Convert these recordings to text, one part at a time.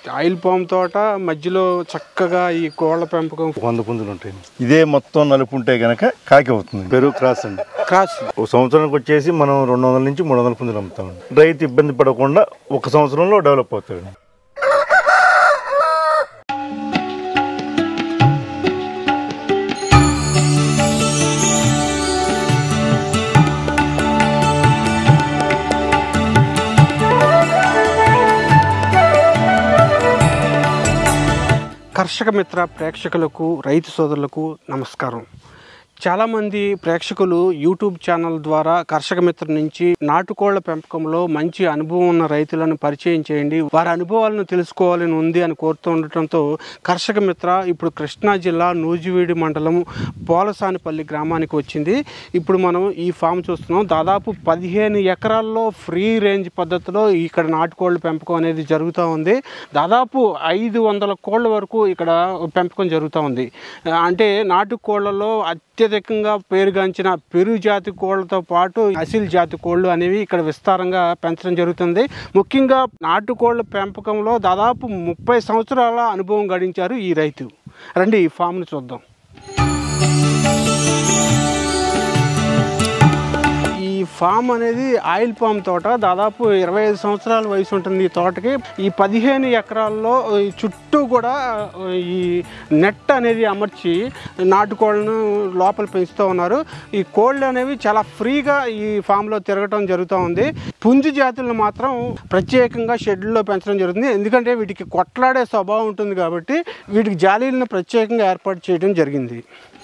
Oil palm తోట మధ్యలో చక్కగా ఈ కోళ్ల పెంపకం వంద పుంజులు ఉంటాయి ఇదే మొత్తం నలుపు ఉంటే గనక కాకి అవుతుంది పెరుగు క్రాస్ అండి క్రాస్ ఒక సంవత్సరానికి వచ్చేసి మనం రెండు వందల నుంచి మూడు వందల పుంజులు అమ్ముతాం రైతు ఇబ్బంది పడకుండా ఒక సంవత్సరంలో డెవలప్ అవుతాడు కర్షక మిత్ర ప్రేక్షకులకు రైతు సోదరులకు నమస్కారం చాలామంది ప్రేక్షకులు యూట్యూబ్ ఛానల్ ద్వారా కర్షక మిత్ర నుంచి నాటుకోళ్ల పెంపకంలో మంచి అనుభవం ఉన్న రైతులను పరిచయం చేయండి వారి అనుభవాలను తెలుసుకోవాలని ఉంది అని కోరుతూ ఉండటంతో కర్షక మిత్ర ఇప్పుడు కృష్ణా జిల్లా నూజివీడి మండలం పోలసానిపల్లి గ్రామానికి వచ్చింది ఇప్పుడు మనం ఈ ఫామ్ చూస్తున్నాం దాదాపు పదిహేను ఎకరాల్లో ఫ్రీ రేంజ్ పద్ధతిలో ఇక్కడ నాటుకోళ్ల పెంపకం అనేది జరుగుతూ ఉంది దాదాపు ఐదు వందల కోళ్ళ వరకు ఇక్కడ పెంపకం జరుగుతూ ఉంది ఆ, అంటే నాటుకోళ్లలో అత్యధికంగా పేరుగాంచిన పెరు జాతి కోళ్లతో పాటు అసిల్ జాతి కోళ్ళు అనేవి ఇక్కడ విస్తారంగా పెంచడం జరుగుతుంది ముఖ్యంగా నాటుకోళ్ల పెంపకంలో దాదాపు ముప్పై సంవత్సరాల అనుభవం గడించారు ఈ రైతు రండి ఈ ఫామ్ను చూద్దాం ఈ ఫామ్ అనేది ఆయిల్ పామ్ తోట దాదాపు ఇరవై ఐదు సంవత్సరాల వయసు ఉంటుంది ఈ తోటకి ఈ పదిహేను ఎకరాల్లో ఈ చుట్టూ కూడా ఈ నెట్ అనేది అమర్చి నాటుకోళ్ళను లోపల పెంచుతూ ఉన్నారు ఈ కోళ్ళు అనేవి చాలా ఫ్రీగా ఈ ఫామ్లో తిరగటం జరుగుతూ ఉంది పుంజు జాతులను మాత్రం ప్రత్యేకంగా షెడ్యూల్లో పెంచడం జరుగుతుంది ఎందుకంటే వీటికి కొట్లాడే స్వభావం ఉంటుంది కాబట్టి వీటికి జాలీలను ప్రత్యేకంగా ఏర్పాటు చేయడం జరిగింది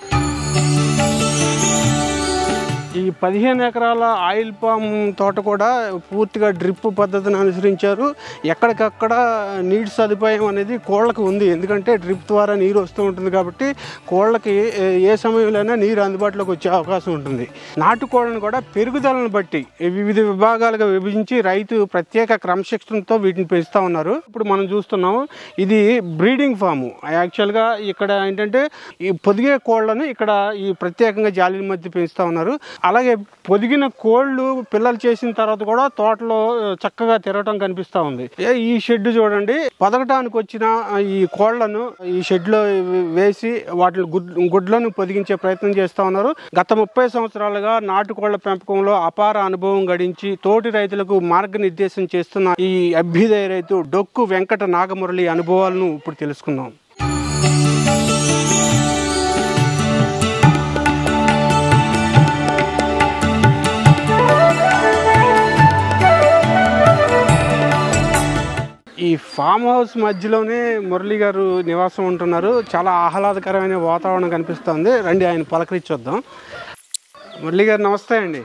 ఈ పదిహేను ఎకరాల ఆయిల్ పామ్ తోట కూడా పూర్తిగా డ్రిప్ పద్ధతిని అనుసరించారు ఎక్కడికక్కడ నీటి సదుపాయం అనేది కోళ్ళకి ఉంది ఎందుకంటే డ్రిప్ ద్వారా నీరు వస్తూ ఉంటుంది కాబట్టి కోళ్ళకి ఏ, ఏ సమయంలోనైనా నీరు అందుబాటులోకి వచ్చే అవకాశం ఉంటుంది నాటుకోళ్ళను కూడా పెరుగుదలను బట్టి వివిధ విభాగాలుగా విభజించి రైతు ప్రత్యేక క్రమశిక్షణతో వీటిని పెంచుతూ ఉన్నారు ఇప్పుడు మనం చూస్తున్నాం ఇది బ్రీడింగ్ ఫాము యాక్చువల్గా ఇక్కడ ఏంటంటే ఈ పొదిగే కోళ్ళను ఇక్కడ ఈ ప్రత్యేకంగా జాలీల మధ్య పెంచుతూ ఉన్నారు అలాగే పొదిగిన కోళ్ళు పిల్లలు చేసిన తర్వాత కూడా తోటలో ఆ, చక్కగా తిరగటం కనిపిస్తూ ఉంది ఏ, ఈ షెడ్ చూడండి పదకటానికి వచ్చిన ఆ, ఈ కోళ్లను ఈ షెడ్లో వేసి వాటిని గుడ్ గుడ్లను పొదిగించే ప్రయత్నం చేస్తూ ఉన్నారు గత ముప్పై సంవత్సరాలుగా నాటుకోళ్ల పెంపకంలో అపార అనుభవం గడించి తోటి రైతులకు మార్గనిర్దేశం చేస్తున్న ఈ అభ్యుదయ రైతు డొక్కు వెంకట నాగమురళి అనుభవాలను ఇప్పుడు తెలుసుకుందాం ఈ ఫామ్ హౌస్ మధ్యలోనే మురళి గారు నివాసం ఉంటున్నారు చాలా ఆహ్లాదకరమైన వాతావరణం కనిపిస్తుంది రండి ఆయన పలకరించొద్దాం మురళి గారు నమస్తే అండి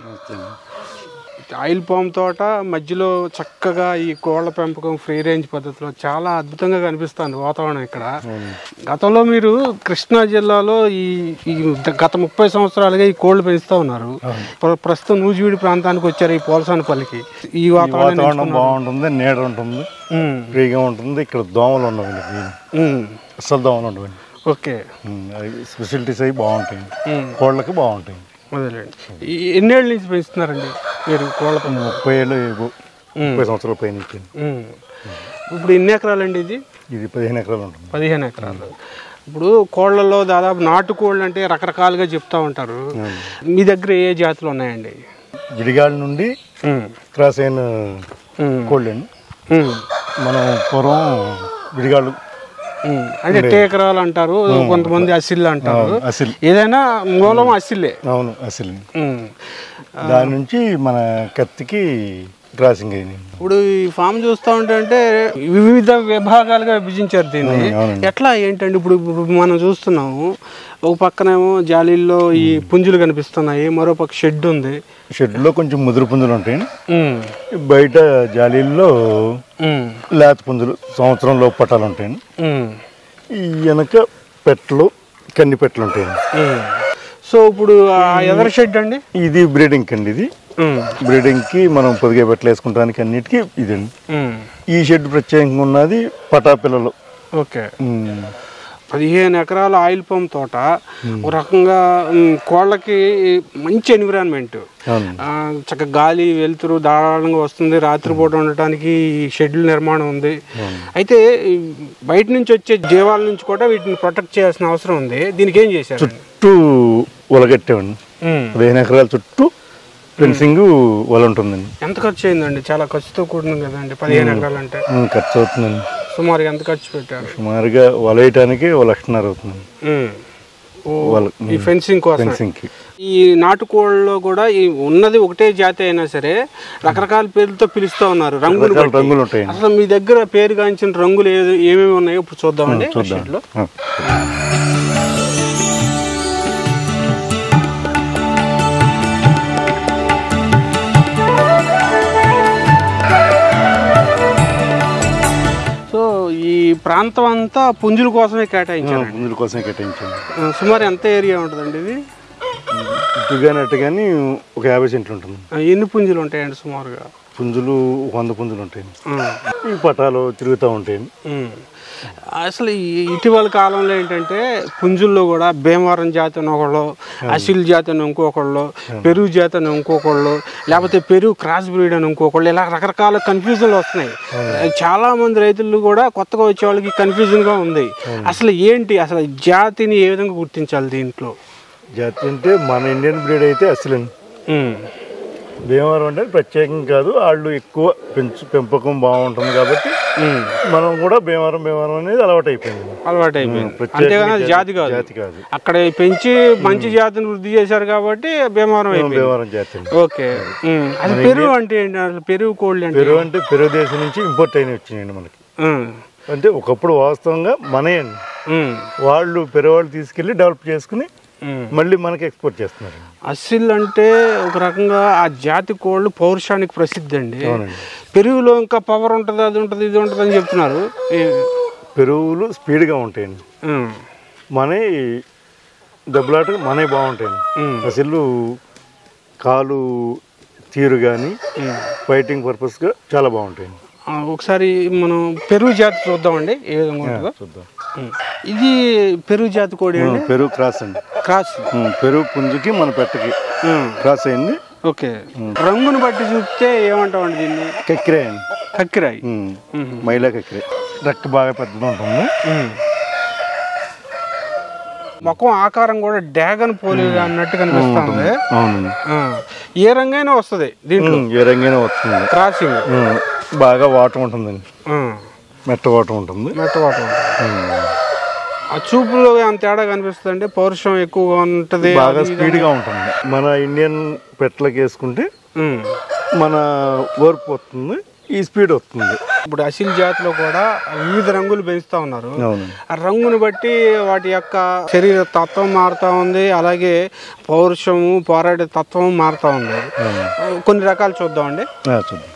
ఆయిల్ పామ్ తోట మధ్యలో చక్కగా ఈ కోళ్ల పెంపకం ఫ్రీ రేంజ్ పద్ధతిలో చాలా అద్భుతంగా కనిపిస్తుంది వాతావరణం ఇక్కడ గతంలో మీరు కృష్ణా జిల్లాలో ఈ ఈ గత ముప్పై సంవత్సరాలుగా ఈ కోళ్లు పెంచుతూ ఉన్నారు ప్ర- ప్రస్తుతం నూజివీడి ప్రాంతానికి వచ్చారు ఈ పోలసానపల్లికి ఈ వాతావరణం వాతావరణం బాగుంటుంది నీడ ఉంటుంది ఉమ్, ఫ్రీగా ఉంటుంది ఇక్కడ దోమలు ఉండవండి ఉమ్, అసలు దోమలు ఉండవండి ఓకే ఉమ్, అవి స్పెషాలిటీస్ అవి బాగుంటాయి ఉమ్. కోళ్ళకి బాగుంటాయి మొదలండి ఈ ఎన్నేళ్ళ నుంచి పెంచుతున్నారండి మీరు కోళ్ళ పెంపకం? ముప్పై ఏళ్ళు ఇవ్వు. ముప్పై సంవత్సరాల పైన ఇచ్చింది ఉమ్. ఇప్పుడు ఎన్ని ఎకరాలండి ఇది ఇది పదిహేను ఎకరాలు ఉంటుంది పదిహేను ఎకరాలు ఇప్పుడు కోళ్ళల్లో దాదాపు నాటు కోళ్ళు అంటే రకరకాలుగా చెప్తా ఉంటారు మీ దగ్గర ఏ జాతులు ఉన్నాయండి గిడిగాళ్ళ నుండి ఉమ్. క్రాస్ అయిన ఉమ్. కోళ్ళండి ఉమ్. మనం పూర్వం గిడిగాళ్ళు ఉమ్. అంటే టేకరాలు అంటారు కొంతమంది అసిల్ అంటారు అసలు ఏదైనా మూలం అసిల్లే అవును అసలు ఉమ్. దాని నుంచి మన కత్తికి క్రాసింగ్ అయింది ఇప్పుడు ఈ ఫామ్ చూస్తూ ఉంటే అంటే వివిధ విభాగాలుగా విభజించారు దీన్ని అవునండి. ఎట్లా ఏంటండి ఇప్పుడు ఇప్పుడు మనం చూస్తున్నాము ఒక పక్కనేమో జాలీల్లో ఈ పుంజులు కనిపిస్తున్నాయి మరో పక్క షెడ్ ఉంది షెడ్లో కొంచెం ముదురు పుంజులు ఉంటాయి ఉమ్. బయట జాలీల్లో ఉమ్. లేత పుంజులు సంవత్సరంలో పట్టాలు ఉంటాయండి ఉమ్. ఈ వెనక పెట్టలు కన్ని పెట్టలు ఉంటాయండి ఉమ్. సో ఇప్పుడు ఆ ఎదర షెడ్ అండి ఇది బ్రీడింగ్ అండి ఇది ఉమ్. బ్రీడింగ్కి మనం పొదిగే పెట్టలు వేసుకుంటానికి అన్నిటికీ ఇదండి ఉమ్. ఈ షెడ్ ప్రత్యేకంగా ఉన్నది పటా పిల్లలు ఓకే ఉమ్, పదిహేను ఎకరాల ఆయిల్ పంప్ తోట ఒక రకంగా ఉమ్, కోళ్ళకి మంచి ఎన్విరాన్మెంట్ అవును చక్కగా గాలి వెలుతురు ధారాళంగా వస్తుంది రాత్రిపూట ఉండటానికి షెడ్యూల్ నిర్మాణం ఉంది అయితే ఈ బయట నుంచి వచ్చే జీవాల నుంచి కూడా వీటిని ప్రొటెక్ట్ చేయాల్సిన అవసరం ఉంది దీనికి ఏం చేశారు చుట్టూ వలగట్టామండి ఉమ్. పదిహేను ఎకరాల చుట్టూ ఫెన్సింగ్ వల ఉంటుందండి ఎంత ఖర్చు అయిందండి చాలా ఖర్చుతో కూడిన కదండి పదిహేను ఎకరాలు అంటే ఉమ్, ఖర్చు అవుతుందండి సుమారు ఎంత ఖర్చు పెట్టారు సుమారుగా వల వేయటానికి ఓ లక్షన్నర అవుతుందండి ఉమ్. ఓ, వాళ్ళ ఈ ఫెన్సింగ్ కోసం ఫెన్సింగ్కి ఈ నాటుకోళ్ళలో కూడా ఈ ఉన్నది ఒకటే జాతి అయినా సరే రకరకాల పేర్లతో పిలుస్తూ ఉన్నారు రంగులు రకరకాల బట్టి. రంగులు ఉంటాయండి అసలు మీ దగ్గర పేరు గాంచిన రంగులు ఏది ఏమేమి ఉన్నాయో ఇప్పుడు చూద్దామండి ఆ చూద్దాం షీట్లో. ఆ. సో ఈ ప్రాంతం అంతా పుంజుల కోసమే కేటాయించారు పుంజుల కోసం కేటాయించాను ఆ, సుమారు ఎంత ఏరియా ఉంటుందండి ఇది ఇటు కానీ అటు కానీ ఒక యాభై సెంట్లు ఉంటుంది ఆ, ఎన్ని పుంజులు ఉంటాయండి సుమారుగా పుంజులు వంద పుంజులు ఉంటాయి ఆ, ఈ పటాలు తిరుగుతూ ఉంటాయి ఉమ్. అసలు ఈ ఇటీవల కాలంలో ఏంటంటే పుంజుల్లో కూడా భీమవరం జాతి అని ఒకళ్ళు అసిల్ జాతి అని ఇంకొకళ్ళు పెరుగు జాతి అని ఇంకొకళ్ళు లేకపోతే పెరుగు క్రాస్ బ్రీడ్ అని ఇంకొకళ్ళు ఇలా రకరకాల కన్ఫ్యూజన్లు వస్తున్నాయి చాలా మంది రైతులు కూడా కొత్తగా వచ్చే వాళ్ళకి కన్ఫ్యూజన్ గా ఉంది అసలు ఏంటి అసలు జాతిని ఏ విధంగా గుర్తించాలి దీంట్లో జాతి అంటే మన ఇండియన్ బ్రీడ్ అయితే అసలు ఉమ్. భీమవరం అంటే ప్రత్యేకం కాదు వాళ్ళు ఎక్కువ పెంచు పెంపకం బాగుంటుంది కాబట్టి ఉమ్. మనం కూడా భీమవరం భీమవరం అనేది అలవాటు అయిపోయింది అలవాటు అయిపోయింది ప్రత్యేకంగా అంతేగాని అది జాతి కాదు జాతి కాదు అక్కడ పెంచి మంచి జాతిని వృద్ధి చేశారు కాబట్టి భీమవరం అయిపోయింది భీమవరం జాతి అండి ఓకే ఉమ్. అది పెరుగు అంటే ఏంటి అసలు పెరుగు కోళ్ళు అంటే పెరుగు అంటే పెరుగు దేశం నుంచి ఇంపోర్ట్ అయిన వచ్చినాయండి మనకి ఉమ్. అంటే ఒకప్పుడు వాస్తవంగా మనే అండి ఉమ్. వాళ్ళు పెరువాళ్ళు తీసుకెళ్ళి డెవలప్ చేసుకుని ఉమ్. మళ్ళీ మనకి ఎక్స్పోర్ట్ చేస్తున్నారు అసిల్ అంటే ఒక రకంగా ఆ జాతి కోళ్ళు పౌరుషానికి ప్రసిద్ధి అండి అవునండి పెరుగులో ఇంకా పవర్ ఉంటుంది అది ఉంటుంది ఇది ఉంటుంది అని చెప్తున్నారు ఏ- పెరుగులు స్పీడ్గా ఉంటాయండి ఉమ్. మనే దెబ్బలాట మనే బాగుంటాయండి ఉమ్. అసలు కాలు తీరు కానీ ఉమ్. ఫైటింగ్ పర్పస్గా చాలా బాగుంటాయండి ఆ, ఒకసారి మనం పెరుగు జాతి చూద్దామండి ఏ విధంగా ఉంటుందో చూద్దాం ఉమ్. ఇది పెరుగు జాతి కోడి అండి పెరుగు క్రాస్ అండి క్రాస్ ఉమ్, పెరుగు పుంజుకి మన పెట్టకి ఉమ్. క్రాస్ అయింది ఓకే రంగుని బట్టి చూస్తే ఏమంటామండి దీన్ని కక్కిరే అండి కక్కిరాయి ఉమ్, ఉమ్. మైలా కక్కిరే రెక్క బాగా పెద్దగా ఉంటుంది ఉమ్. మొఖం ఆకారం కూడా డ్యాగన్ పోలి అన్నట్టు కనిపిస్తుంది అవునండి ఆ. ఏ రంగైనా వస్తుంది దీంట్లో ఉమ్, ఏ రంగైనా వస్తుంది క్రాసింగ్ ఉమ్, బాగా వాటర్ ఉంటుందండి ఆ. మెట్ట వాటర్ ఉంటుంది మెట్టబాటు ఉమ్, ఆ చూపులో అంత తేడా కనిపిస్తుంది అంటే పౌరుషం ఎక్కువగా ఉంటది బాగా అది ఇది. స్పీడ్గా ఉంటుంది మన ఇండియన్ పెట్టలకి వేసుకుంటే ఉమ్. మన ఓర్పు వస్తుంది ఈ స్పీడ్ వస్తుంది ఇప్పుడు అసిల్ జాతిలో కూడా వివిధ రంగులు పెంచుతా ఉన్నారు అవునండి ఆ రంగుని బట్టి వాటి యొక్క శరీర తత్వం మారుతా ఉంది అలాగే పౌరుషము పోరాడే తత్వం మారుతా ఉంది కొన్ని రకాలు చూద్దామండి ఆ, చూద్దాం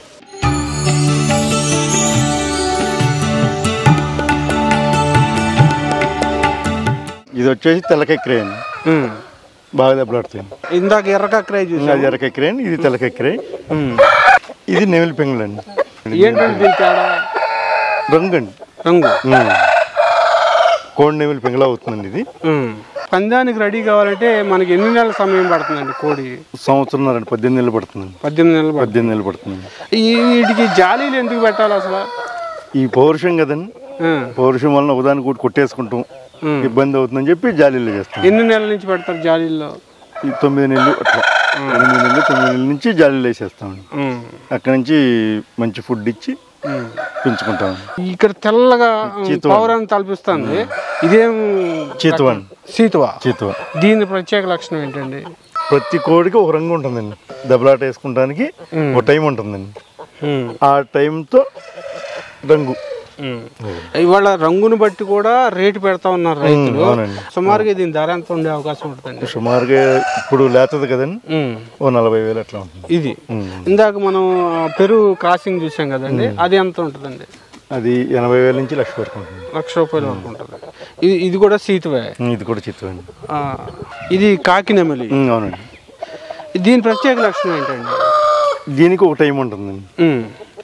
ఇది వచ్చేసి తెల్లకెక్కిరే అండి ఉమ్. బాగా దెబ్బలాడుతాయి ఇందాక ఎర్రకక్రాయి చూసాం అది ఎర్రకెక్కిరే అండి ఇది తెల్లకెక్కిరే ఉమ్. ఇది నెమిలి పెంగులు అండి ఏంటంటే దీని తేడా రంగు అండి రంగు ఉమ్. కోడి నెమిలి పెంగులా అవుతుందండి ఇది ఉమ్. పందానికి రెడీ కావాలంటే మనకి ఎన్ని నెలల సమయం పడుతుందండి కోడి సంవత్సరం అండి పద్దెనిమిది నెలలు పడుతుందండి పద్దెనిమిది నెలలు పడుతుంది పద్దెనిమిది నెలలు పడుతుందండి ఈ వీటికి జాలీలు ఎందుకు పెట్టాలి అసలు ఈ పౌరుషం కదండి ఆ. పౌరుషం వలన ఉదాహరణ కూడా కొట్టేసుకుంటాం ఉమ్. ఇబ్బంది అవుతుందని చెప్పి జాలీలు చేస్తాం ఎన్ని నెలల నుంచి పెడతారు జాలీల్లో ఈ తొమ్మిది నెలలు అట్లా ఎనిమిది నెలలు తొమ్మిది నెలల నుంచి జాలీలు వేసేస్తామండి ఉమ్. అక్కడి నుంచి మంచి ఫుడ్ ఇచ్చి ఉమ్. పెంచుకుంటాం ఇక్కడ తెల్లగా చీతువ. పౌరాన్ని తలపిస్తుంది ఇదేం చీతువన్ సీతువా చీతువ దీని ప్రత్యేక లక్షణం ఏంటండి ప్రతి కోడికి ఒక రంగు ఉంటుందండి దెబ్బలాట వేసుకుంటానికి ఒక టైం ఉంటుందండి ఉమ్. ఆ టైంతో రంగు ఉమ్. ఇవాళ రంగును బట్టి కూడా రేటు పెడతా ఉన్నారు రైతులు అవునండి. సుమారుగా దీని ధర ఎంత ఉండే అవకాశం ఉంటుందండి సుమారుగా ఇప్పుడు లేతది కదండి ఉమ్. ఓ నలభై వేలు అట్లా ఉంటుంది ఇది ఉమ్. ఇందాక మనం ఆ, పెరుగు క్రాసింగ్ చూసాం కదండి అది ఎంత ఉంటుందండి అది ఎనభై వేల నుంచి లక్ష వరకు ఉంటుంది లక్ష రూపాయల వరకు ఉంటుంది ఇది ఇది కూడా సీతువే ఉమ్, ఇది కూడా చిత్తం అండి ఆ, ఇది కాకి నెమలి ఉమ్, అవునండి దీని ప్రత్యేక లక్షణం ఏంటండి దీనికి ఒక టైం ఉంటుందండి ఉమ్.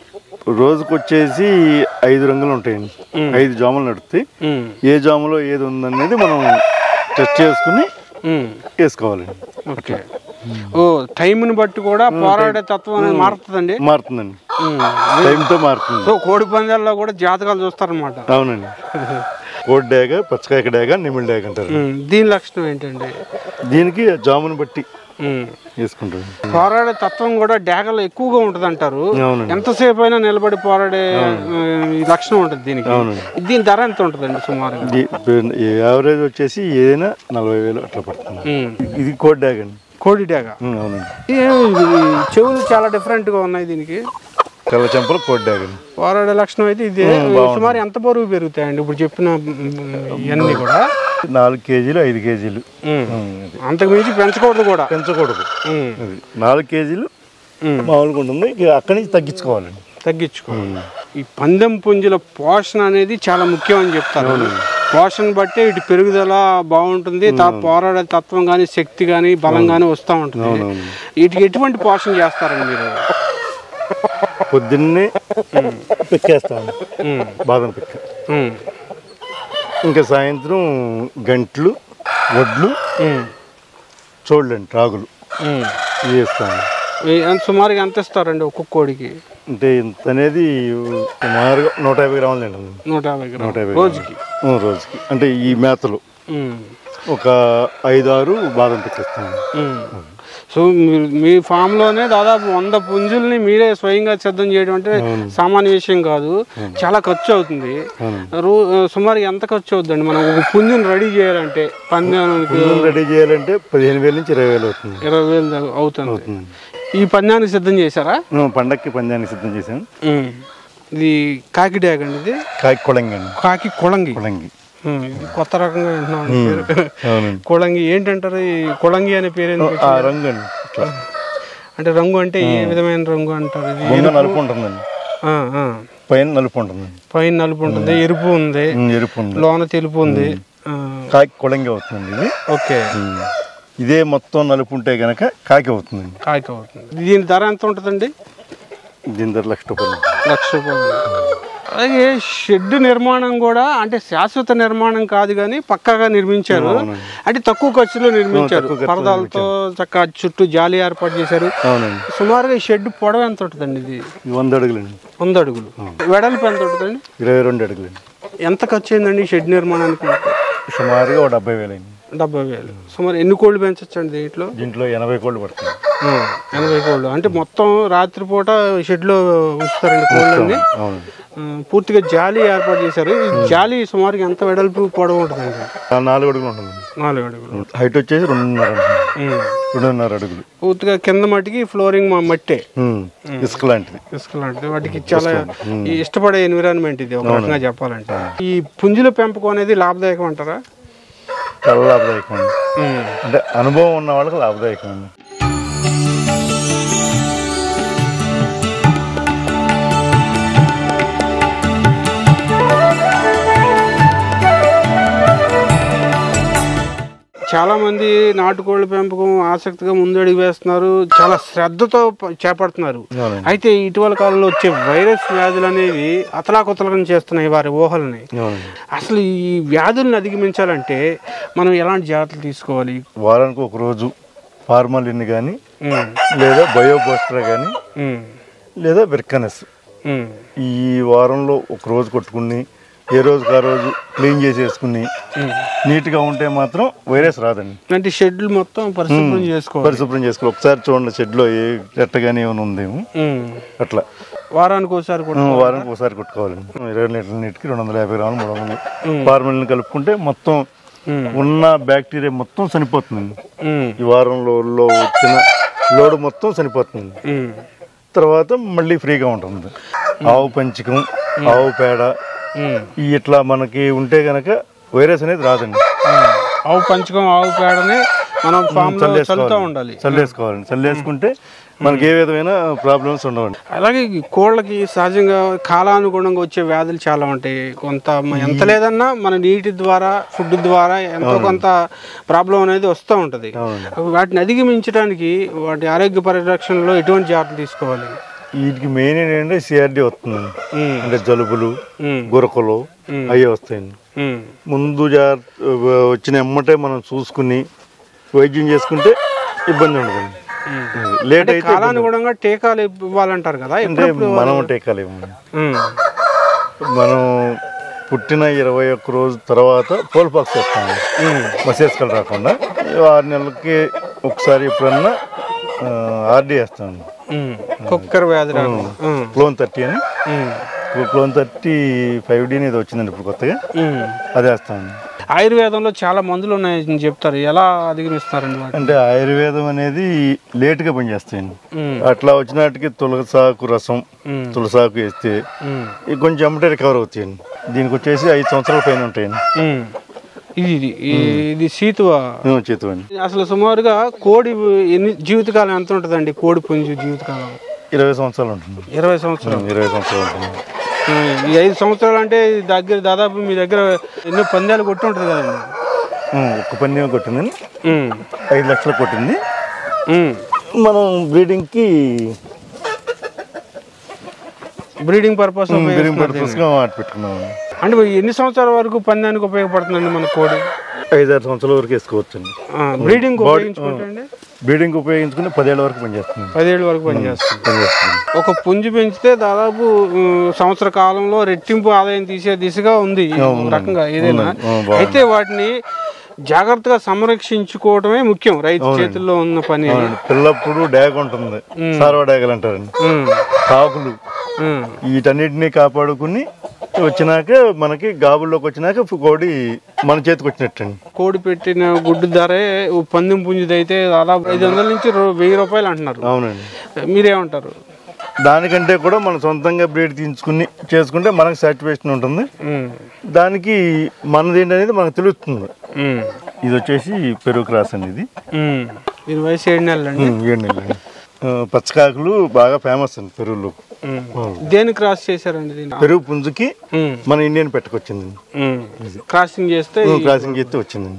రోజుకు వచ్చేసి ఐదు రంగులు ఉంటాయండి ఐదు జాములు నడుస్తాయి ఉమ్, ఏ జాములో ఏది ఉందనేది మనం టెస్ట్ చేసుకుని ఉమ్, వేసుకోవాలండి ఓకే ఓ టైంని బట్టి కూడా పోరాడే తత్వం అనేది మారుతుందండి మారుతుందండి ఉమ్, టైంతో మారుతుంది సో కోడి పందాల్లో కూడా జాతకాలు చూస్తారనమాట అవునండి కోడి డాగ పచ్చకాయక డాగ నిమిడి డాగ అంటారు దీని లక్షణం ఏంటండి దీనికి జామును బట్టి ఉమ్. వేసుకుంటాం పోరాడే తత్వం కూడా డాగలో ఎక్కువగా ఉంటుంది అంటారు అవునండి ఎంతసేపు అయినా నిలబడి పోరాడే ఆ, ఈ లక్షణం ఉంటుంది దీనికి అవునండి దీని ధర ఎంత ఉంటుందండి సుమారుగా ఈ- ఈ యావరేజ్ వచ్చేసి ఏదైనా నలభై వేలు అట్లా పడుతుంది ఉమ్. ఇది కోడి డాగ అండి కోడి డాగ ఉమ్, అవునండి ఈ చెవులు చాలా డిఫరెంట్ గా ఉన్నాయి దీనికి తెల్ల చెంపలు కోడి డాగ అండి పోరాడే లక్షణం అయితే ఇదే సుమారు ఎంత బరువు పెరుగుతాయండి ఇప్పుడు చెప్పిన ఇవన్నీ కూడా నాలుగు కేజీలు ఐదు కేజీలు ఉమ్. ఉమ్, అది. అంతకు మించి పెంచకూడదు కూడా పెంచకూడదు ఉమ్. అది నాలుగు కేజీలు ఉమ్. మామూలుగా ఉంటుంది ఇక అక్కడి నుంచి తగ్గించుకోవాలండి తగ్గించుకో ఉమ్. ఈ పందెం పుంజుల పోషణ అనేది చాలా ముఖ్యం అని చెప్తారు పోషణ బట్టే ఇటు పెరుగుదల బాగుంటుంది తర్వాత పోరాడే తత్వం కానీ శక్తి కానీ బలం కానీ వస్తూ ఉంటుంది అవునవును వీటికి ఎటువంటి పోషణ చేస్తారండి మీరు పొద్దున్నే పిక్కేస్తాం ఉమ్. బాదం పిక్క ఉమ్. ఇంకా సాయంత్రం గంట్లు వడ్లు ఉమ్. చూడండి రాగులు ఉమ్. ఇవి వేస్తాము ఈ- ఎంత సుమారుగా ఎంత ఇస్తారండి ఒక్కొక్క కోడికి అంటే ఇంత అనేది సుమారుగా నూట యాభై గ్రాములు తింటుంది నూట యాభై నూట గ్రాములు యాభై రోజుకి గ్రాములు. ఉం, రోజుకి అంటే ఈ మేతలు ఉమ్. ఒక ఐదు ఆరు బాదం పిక్కిస్తాము ఉమ్. సో మీరు మీ ఫామ్లోనే దాదాపు వంద పుంజుల్ని మీరే స్వయంగా సిద్ధం చేయడం అంటే సామాన్య విషయం కాదు చాలా ఖర్చు అవుతుంది అవును. రో- సుమారు ఎంత ఖర్చు అవుతుందండి మనం ఒక పుంజుని రెడీ చేయాలంటే పందానికి పుంజులు రెడీ చేయాలంటే పదిహేను వేల నుంచి ఇరవై వేలు అవుతుంది ఇరవై వేలు దాకా అవుతుంది ఉం. ఈ పందానికి సిద్ధం చేశారా ఉం, పండక్కి పందానికి సిద్ధం చేసాం ఉమ్. ఇది కాకి డ్యాగ్ అండి ఇది కాకి కొలంగి అండి కాకి కొలంగి కొలంగి ఉమ్, ఇది కొత్త రకంగా వింటున్నాను పేరు. అవునండి కొలంగి ఏంటంటారు ఈ కొలంగి అనే పేరు ఎందుకు ఆ రంగు అండి ఇట్లా అంటే రంగు అంటే ఏ విధమైన రంగు అంటారు ఇది ముందు నలుపు ఉంటుందండి ఆ, ఆ. పైన నలుపు ఉంటుందండి పైన నలుపు ఉంటుంది ఎరుపు ఉంది ఉం, ఎరుపు ఉంది లోన తెలుపు ఉంది ఆ, కాకి కొలంగి అవుతుందండి ఇది ఓకే ఉం. ఇదే మొత్తం నలుపు ఉంటే గనక కాకి అవుతుందండి కాకి అవుతుంది దీని ధర ఎంత ఉంటుందండి దీని ధర లక్ష రూపాయలు లక్ష రూపాయలు అలాగే షెడ్ నిర్మాణం కూడా అంటే శాశ్వత నిర్మాణం కాదు కానీ పక్కాగా నిర్మించారు అంటే తక్కువ ఖర్చులో నిర్మించారు తక్కువ ఖర్చులో పరదాలతో చక్కగా చుట్టూ జాలి ఏర్పాటు చేశారు అవునండి సుమారుగా ఈ షెడ్ పొడవు ఎంత ఉంటుందండి ఇది ఇది వంద అడుగులండి వంద అడుగులు వెడల్పు ఎంత ఉంటుందండి ఇరవై రెండు అడుగులండి ఎంత ఖర్చు అయిందండి ఈ షెడ్ నిర్మాణానికి సుమారుగా ఒక డెబ్బై వేలండి డెబ్బై వేలు సుమారు ఎన్ని కోళ్ళు పెంచొచ్చండి దీంట్లో దీంట్లో ఎనభై కోళ్ళు పడుతుంది ఆ, ఎనభై కోళ్ళు అంటే మొత్తం రాత్రిపూట షెడ్లో ఉంచుతారండి కోళ్ళని అవునండి ఆ, పూర్తిగా జాలి ఏర్పాటు చేశారు ఈ జాలి సుమారుగా ఎంత వెడల్పు పొడవు ఉంటుందండి ఆ నాలుగు అడుగులు ఉంటుంది నాలుగు అడుగులు హైట్ వచ్చేసి రెండున్నర ఉంటుంది. ఉమ్. రెండున్నర అడుగులు పూర్తిగా కింద మట్టికి ఫ్లోరింగ్ మా మట్టే ఉం. ఇసుక లాంటిది ఇసుక లాంటిది వాటికి చాలా ఈ ఇష్టపడే ఎన్విరాన్మెంట్ ఇది ఒక రకంగా చెప్పాలంటే ఈ పుంజుల పెంపకం అనేది లాభదాయకం అంటారా చాలా లాభదాయకం అండి ఉమ్. అంటే అనుభవం ఉన్న వాళ్ళకి లాభదాయకం అండి చాలా మంది నాటుకోళ్ల పెంపకం ఆసక్తిగా ముందడుగు వేస్తున్నారు చాలా శ్రద్ధతో ప- చేపడుతున్నారు అవునండి అయితే ఇటీవల కాలంలో వచ్చే వైరస్ వ్యాధులు అనేవి అతలాకుతలం చేస్తున్నాయి వారి ఊహల్ని అవునండి అసలు ఈ వ్యాధుల్ని అధిగమించాలంటే మనం ఎలాంటి జాగ్రత్తలు తీసుకోవాలి వారానికి ఒక రోజు ఫార్మాలిన్ కానీ ఉమ్, లేదా బయోబోస్టర్ కానీ ఉమ్, లేదా విర్కనెస్ ఉమ్, ఈ వారంలో ఒక రోజు కొట్టుకుని ఏ రోజుకి ఆ రోజు క్లీన్ చేసేసుకుని ఉమ్. నీట్గా ఉంటే మాత్రం వైరస్ రాదండి అంటే షెడ్యూల్ మొత్తం పరిశుభ్రం చేసుకోవాలి పరిశుభ్రం చేసుకోవాలి ఒకసారి చూడండి షెడ్లో ఏ చెట్టగానే ఏమైనా ఉందేమో ఉమ్. అట్లా వారానికి ఒకసారి కూడా ఉం, వారానికి ఒకసారి కొట్టుకోవాలండి ఇరవై లీటర్ల నీటికి రెండు వందల యాభై గ్రాములు మూడు వందలు ఫార్మల్ని కలుపుకుంటే మొత్తం ఉమ్, ఉన్న బ్యాక్టీరియా మొత్తం చనిపోతుందండి ఉమ్, ఈ వారంలో లో వచ్చిన లోడ్ మొత్తం చనిపోతుంది ఉమ్, తర్వాత మళ్ళీ ఫ్రీగా ఉంటుంది ఆవు పంచకం ఆవు పేడ ఉమ్, ఈ ఇట్లా మనకి ఉంటే గనక వైరస్ అనేది రాదండి ఉమ్. ఆవు పంచకం ఆవు పేడని మనం ఫామ్ లో చల్లుతూ ఉండాలి చల్లేసుకోవాలండి చల్లేసుకుంటే మనకి ఏ విధమైన ప్రాబ్లమ్స్ ఉండవండి అలాగే ఈ కోళ్ళకి సహజంగా కాలానుగుణంగా వచ్చే వ్యాధులు చాలా ఉంటాయి కొంత మ- ఎంత లేదన్నా మన నీటి ద్వారా ఫుడ్ ద్వారా ఎంతో కొంత ప్రాబ్లం అనేది వస్తూ ఉంటుంది అవునండి వాటిని అధిగమించడానికి వాటి ఆరోగ్య పరిరక్షణలో ఎటువంటి జాగ్రత్తలు తీసుకోవాలి వీటికి మెయిన్ ఏంటంటే సిఆర్డి వస్తుంది ఉమ్, అంటే జలుబులు ఉమ్, గురకలు అవి వస్తాయండి ఉమ్, ముందు జాగ్రత్త వచ్చిన ఎమ్మటే మనం చూసుకుని వైద్యం చేసుకుంటే ఇబ్బంది ఉండదండి ఉమ్. లేట్ అయితే కాలానుగుణంగా టీకాలు ఇవ్వాలంటారు కదా అంటే ఎప్పుడెప్పుడు మనం టీకాలు ఇవ్వము ఉమ్, మనం పుట్టిన ఇరవై ఒక్క రోజు తర్వాత పోల్పాక్స్ వేస్తాము ఉమ్, మసేసుకలు రాకుండా ఆరు నెలలకి ఒకసారి ఎప్పుడన్నా ఆర్డీ వేస్తాము ఉమ్. కుక్కర్ వ్యాధి రాకుండా ఉమ్, క్లోన్ థర్టీ అని um, clone thirty five D అనేది వచ్చిందండి ఇప్పుడు కొత్తగా ఉమ్. అది వేస్తాము ఆయుర్వేదంలో చాలా మందులు ఉన్నాయని చెప్తారు ఎలా అధిగమిస్తారండి వాటిని అంటే ఆయుర్వేదం అనేది లేటుగా పనిచేస్తాయండి ఉమ్, అట్లా వచ్చినాటికి తులసాకు రసం ఉమ్, తులసాకు వేస్తే ఉమ్, ఇది కొంచెం ఎమ్మటే రికవర్ అవుతాయండి దీనికి వచ్చేసి ఐదు సంవత్సరాల పైన ఉంటాయండి ఉమ్. ఇది ఇది ఈ- ఇది సీతువ చేతువండి అసలు సుమారుగా కోడి ఎన్ని జీవితకాలం ఎంత ఉంటుందండి కోడి పుంజు జీవితకాలం ఇరవై సంవత్సరాలు ఉంటుంది ఇరవై సంవత్సరాలు ఇరవై సంవత్సరాలు ఉంటుంది ఉమ్, ఈ ఐదు సంవత్సరాలు అంటే ఈ దగ్గర దాదాపు మీ దగ్గర ఎన్నో పందాలు కొట్టి ఉంటుంది కదండి ఉం, ఒక్క పని కొట్టిందని ఉమ్, ఐదు లక్షలు కొట్టింది ఉమ్. మనం బ్రీడింగ్కి బ్రీడింగ్ పర్పస్ బ్రీడింగ్ పర్పస్గా వాటి పెట్టుకున్నాం అంటే ఎన్ని సంవత్సరాల వరకు పందానికి ఉపయోగపడుతుందండి మన కోడి ఐదారు సంవత్సరాల వరకు వేసుకోవచ్చండి బ్రీడింగ్ ఉపయోగించుకుంటండి బ్రీడింగ్ ఉపయోగించుకుని పదేళ్ళ వరకు పనిచేస్తుంది పదిహేడు వరకు పనిచేస్తుంది పనిచేస్తుంది ఒక పుంజు పెంచితే దాదాపు ఉమ్, సంవత్సర కాలంలో రెట్టింపు ఆదాయం తీసే దిశగా ఉంది ఒక రకంగా ఏదైనా ఆ, బాగుంది. అయితే వాటిని జాగ్రత్తగా సంరక్షించుకోవడమే ముఖ్యం రైతు చేతుల్లో ఉన్న పని అవునండి. పిల్లప్పుడు డ్యాగ్ ఉంటుంది సార్వ డ్యాగలు అంటారండి ఉమ్, కాకులు ఉమ్, వీటన్నిటిని కాపాడుకుని వచ్చినాక మనకి గాబుల్లోకి వచ్చినాక కోడి మన చేతికి వచ్చినట్టండి కోడి పెట్టిన గుడ్డు ధరే ఓ పందెం పుంజుది అయితే దాదాపు ఐదు వందల నుంచి రూ- వెయ్యి రూపాయలు అంటున్నారు అవునండి మీరేమంటారు దానికంటే కూడా మనం సొంతంగా బ్రీడ్ తీసుకుని చేసుకుంటే మనకు సాటిస్ఫాక్షన్ ఉంటుంది ఉమ్, దానికి మనది ఏంటి అనేది మనకు తెలుస్తుంది ఉమ్, ఇది వచ్చేసి పెరుగు క్రాస్ అండి ఇది ఉమ్. దీని వయసు ఏడు నెలలు అండి ఉమ్, ఏడు నెలలు ఆ, పచ్చకాకులు బాగా ఫేమస్ అండి పెరుగులో దేని క్రాస్ చేశారండి దీన్ని పెరుగు పుంజుకి ఉమ్, మన ఇండియన్ పెట్టుకొచ్చింది ఉమ్. క్రాసింగ్ చేస్తే ఈ- క్రాసింగ్ చేస్తే వచ్చిందండి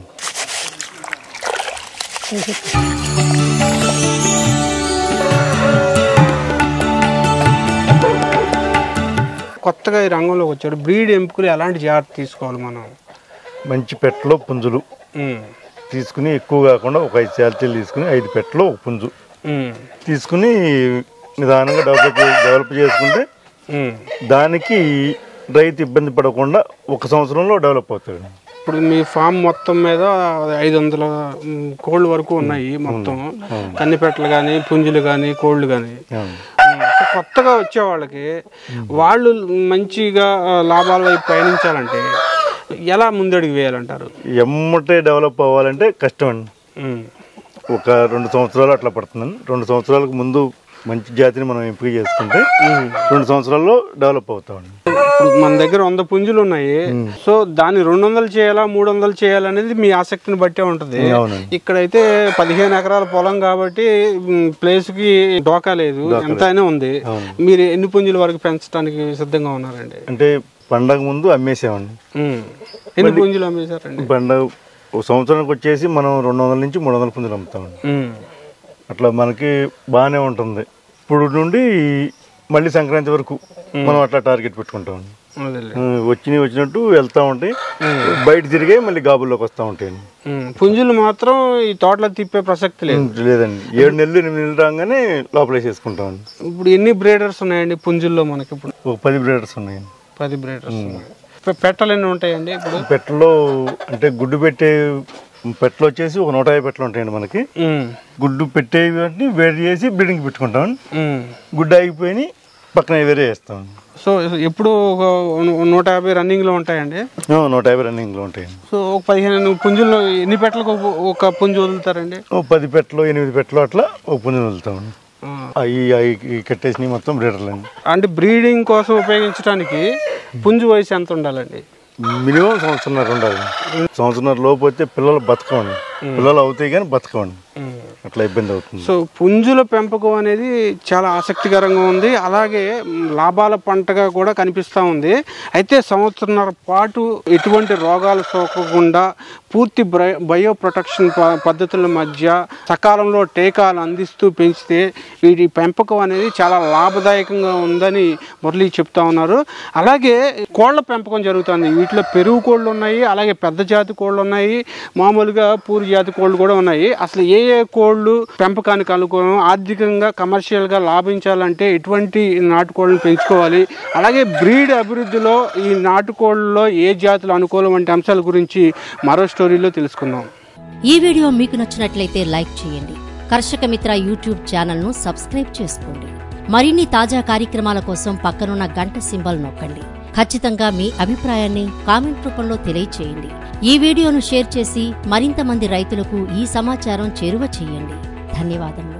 కొత్తగా ఈ రంగంలోకి వచ్చాడు బ్రీడ్ ఎంపుకులు ఎలాంటి జాగ్రత్త తీసుకోవాలి మనం మంచి పెట్టలో పుంజులు ఉమ్, తీసుకుని ఎక్కువ కాకుండా ఒక ఐదు శాలరీలు తీసుకుని ఐదు పెట్టలో ఒక పుంజు ఉమ్, తీసుకుని నిదానంగా డెవలప్ చే- డెవలప్ చేసుకుంటే ఉమ్. దానికి రైతు ఇబ్బంది పడకుండా ఒక సంవత్సరంలో డెవలప్ అవుతాడు ఇప్పుడు మీ ఫామ్ మొత్తం మీద ఐదు వందల ఉమ్, కోళ్ళు వరకు ఉన్నాయి మొత్తం కన్నిపెట్టలు కానీ పుంజులు కానీ కోళ్ళు కానీ అవును. కొత్తగా వచ్చే వాళ్ళకి వాళ్ళు మంచిగా ఆ, లాభాల వైపు పయనించాలంటే ఎలా ముందడుగు వేయాలంటారు ఎమ్మటే డెవలప్ అవ్వాలంటే కష్టం అండి ఉమ్, ఒక రెండు సంవత్సరాలు అట్లా పడుతుందండి రెండు సంవత్సరాలకు ముందు మంచి జాతిని మనం ఎంపిక చేసుకుంటే ఉమ్. రెండు సంవత్సరాల్లో డెవలప్ అవుతామండి ఇప్పుడు మన దగ్గర వంద పుంజులు ఉన్నాయి సో దాన్ని రెండు వందలు చేయాలా మూడు వందలు చేయాలనేది మీ ఆసక్తిని బట్టే ఉంటది అవునండి ఇక్కడైతే పదిహేను ఎకరాల పొలం కాబట్టి మ్, ప్లేస్ కి డోకా లేదు ఎంత అయినా ఉంది అవును. మీరు ఎన్ని పుంజుల వరకు పెంచడానికి సిద్ధంగా ఉన్నారండి అంటే పండగ ముందు అమ్మేసామండి మ్. ఎన్ని పుంజులు అమ్మేశారండి పండగ ఒక సంవత్సరానికి వచ్చేసి మనం రెండు వందల నుంచి మూడు వందల పుంజులు అమ్ముతామండి మ్. అట్లా మనకి బాగానే ఉంటుంది ఇప్పుడు నుండి మళ్ళీ సంక్రాంతి వరకు మనం అట్లా టార్గెట్ పెట్టుకుంటాం అదేలే. వచ్చినవి వచ్చినట్టు వెళ్తా ఉంటాయి బయట తిరిగే మళ్ళీ గాబుల్లోకి వస్తూ ఉంటాయండి మ్. పుంజులు మాత్రం ఈ తోటలో తిప్పే ప్రసక్తి లేదు లేదండి ఏడు నెలలు ఎనిమిది నెలలు రాగానే లోపల వేసేసుకుంటామండి ఇప్పుడు ఎన్ని బ్రేడర్స్ ఉన్నాయండి పుంజుల్లో మనకి ఇప్పుడు ఒక పది బ్రేడర్స్ ఉన్నాయండి పది బ్రేడర్స్ ఉన్నాయి పె- పెట్టలు ఎన్ని ఉంటాయండి ఇప్పుడు పెట్టలో అంటే గుడ్డు పెట్టే పెట్టలు వచ్చేసి ఒక నూట యాభై పెట్టలు ఉంటాయండి మనకి మ్. గుడ్డు పెట్టేవి వాటిని వేడి చేసి బ్రీడింగ్ పెట్టుకుంటాం మ్. గుడ్డు ఆగిపోయి పక్కన వేరే వేస్తాం సో ఎప్పుడు ఒక నూట యాభై రన్నింగ్లో ఉంటాయండి నూట యాభై రన్నింగ్లో ఉంటాయండి సో ఒక పదిహేను పుంజుల్లో ఎన్ని పెట్టలకు ఒక- ఒక పుంజు వదులుతారండి ఓ పది పెట్టలు ఎనిమిది పెట్టలు అట్లా ఒక పుంజుని వెళ్తామండి ఆ. అవి అవి కట్టేసినవి మొత్తం బ్రీడర్లు అండి అంటే బ్రీడింగ్ కోసం ఉపయోగించడానికి పుంజు వయసు ఎంత ఉండాలండి మినిమం సంవత్సరంన్నర ఉండాలి సంవత్సరంన్నర లోపు వస్తే పిల్లలు బతకండి పిల్లలు అవుతాయి కానీ బతకండి ఉమ్. అట్లా ఇబ్బంది అవుతుంది సో పుంజుల పెంపకం అనేది చాలా ఆసక్తికరంగా ఉంది అలాగే మ్, లాభాల పంటగా కూడా కనిపిస్తూ ఉంది అయితే సంవత్సరంన్నర పాటు ఎటువంటి రోగాలు సోకకుండా పూర్తి బ్రై- బయో ప్రొటెక్షన్ ప- పద్ధతుల మధ్య సకాలంలో టీకాలు అందిస్తూ పెంచితే వీటి పెంపకం అనేది చాలా లాభదాయకంగా ఉందని మురళి చెప్తా ఉన్నారు అలాగే కోళ్ల పెంపకం జరుగుతుంది వీటిలో పెరుగు కోళ్ళు ఉన్నాయి అలాగే పెద్ద జాతి కోళ్ళు ఉన్నాయి మామూలుగా పూరి జాతి కోళ్ళు కూడా ఉన్నాయి అసలు ఏ ఏ కోళ్ళు పెంపకానికి అనుకూలం ఆర్థికంగా కమర్షియల్గా లాభించాలంటే ఎటువంటి నాటుకోళ్ళని పెంచుకోవాలి అలాగే బ్రీడ్ అభివృద్ధిలో ఈ నాటుకోళ్ళలో ఏ జాతులు అనుకూలం వంటి అంశాల గురించి మరో స్టోరీలో తెలుసుకుందాం ఈ వీడియో మీకు నచ్చినట్లయితే లైక్ చేయండి కర్షక మిత్ర యూట్యూబ్ ఛానల్ను సబ్స్క్రైబ్ చేసుకోండి మరిన్ని తాజా కార్యక్రమాల కోసం పక్కనున్న గంట సింబల్ నొక్కండి ఖచ్చితంగా మీ అభిప్రాయాన్ని కామెంట్ రూపంలో తెలియచేయండి ఈ వీడియోను షేర్ చేసి మరింత మంది రైతులకు ఈ సమాచారం చేరువ చేయండి ధన్యవాదములు